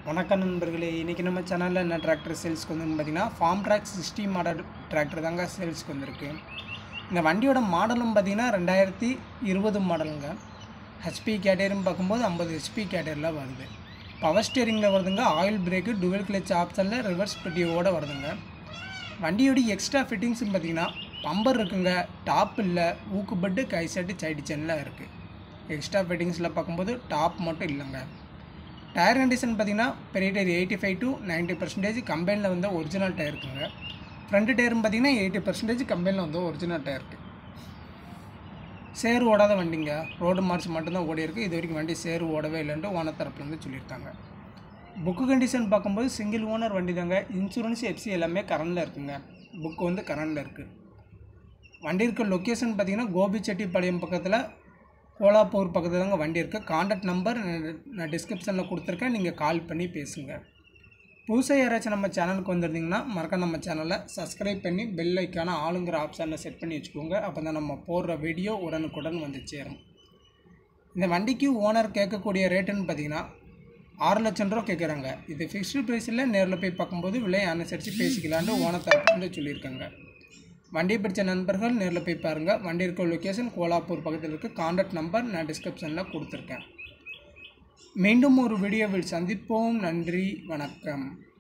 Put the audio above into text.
வணக்கம் நண்பர்களே இன்றைக்கி நம்ம சேனலில் என்ன டிராக்டர் சேல்ஸ்க்கு வந்து பார்த்தீங்கன்னா Farmtrac sixty model tractor தாங்க சேல்ஸ்க்கு வந்திருக்கு இந்த வண்டியோட மாடலும் பார்த்தீங்கன்னா ரெண்டாயிரத்தி இருபது மாடலுங்க ஹெச்பி கேட்டேரியும் பார்க்கும்போது ஐம்பது ஹெச்பி கேட்டேரியில் வருது பவர் ஸ்டியரிங்கில் வருதுங்க ஆயில் பிரேக்கு டுவெல் கிளச் ஆப்ஷனில் ரிவர்ஸ் பெட்டியோட வருதுங்க வண்டியோட எக்ஸ்ட்ரா ஃபிட்டிங்ஸ்னு பார்த்தீங்கன்னா பம்பர் இருக்குங்க டாப் இல்லை ஊக்கு பட்டு கை செட்டு சைடு சென்னில் இருக்குது எக்ஸ்ட்ரா ஃபிட்டிங்ஸில் பார்க்கும்போது டாப் மட்டும் இல்லைங்க டயர் கண்டிஷன் பார்த்தீங்கன்னா பெரிய tyre eighty five to ninety percentage கம்பெனியில் வந்து ஒரிஜினல் டயர் இருக்குங்க ஃப்ரண்ட் டயரும் பார்த்தீங்கன்னா எயிட்டி பர்சன்டேஜ் கம்பெனியில் வந்து ஒரிஜினல் டயர் இருக்குது சேறு ஓடாத வண்டிங்க ரோடு மார்ச் மட்டும்தான் ஓடி இருக்குது இது வரைக்கும் வண்டி சேறு ஓடவே இல்லைன்ட்டு ஓனர் தரப்புலேருந்து சொல்லியிருக்காங்க புக்கு கண்டிஷன் பார்க்கும்போது சிங்கிள் ஓனர் வண்டி தாங்க இன்சூரன்ஸ் எஃப்சி எல்லாமே கரண்டில் இருக்குங்க புக்கு வந்து கரண்டில் இருக்குது வண்டி இருக்க லொக்கேஷன் பார்த்தீங்கன்னா கோபிச்செட்டிப்பாளையம் பக்கத்தில் கோலாப்பூர் பக்கத்தில் தாங்க வண்டி இருக்குது காண்டாக்ட் நம்பர் நான் டிஸ்கிரிப்ஷனில் கொடுத்துருக்கேன் நீங்கள் கால் பண்ணி பேசுங்க புதுசாக யாராச்சும் நம்ம சேனலுக்கு வந்திருந்தீங்கன்னா மறக்க நம்ம சேனலை சப்ஸ்கிரைப் பண்ணி பெல் ஐக்கான ஆளுங்கிற ஆப்ஷனில் செட் பண்ணி வச்சுக்கோங்க அப்போ தான் நம்ம போடுற வீடியோ உடனுக்குடன் வந்து சேரும் இந்த வண்டிக்கு ஓனர் கேட்கக்கூடிய ரேட்டுன்னு பார்த்தீங்கன்னா ஆறு லட்சம் ரூபா கேட்குறாங்க இது ஃபிக்ஸ்டு ப்ரைஸில் நேரில் போய் பார்க்கும்போது விலையை அனுசரித்து பேசிக்கலான்ட்டு ஓனர் தரப்புன்னு சொல்லியிருக்காங்க வண்டியை பிடிச்ச நண்பர்கள் நேரில் போய் பாருங்கள் வண்டி இருக்க லொக்கேஷன் கோலாப்பூர் பக்கத்தில் இருக்குது காண்டாக்ட் நம்பர் நான் டிஸ்கிரிப்ஷனில் கொடுத்துருக்கேன் மீண்டும் ஒரு வீடியோவில் சந்திப்போம் நன்றி வணக்கம்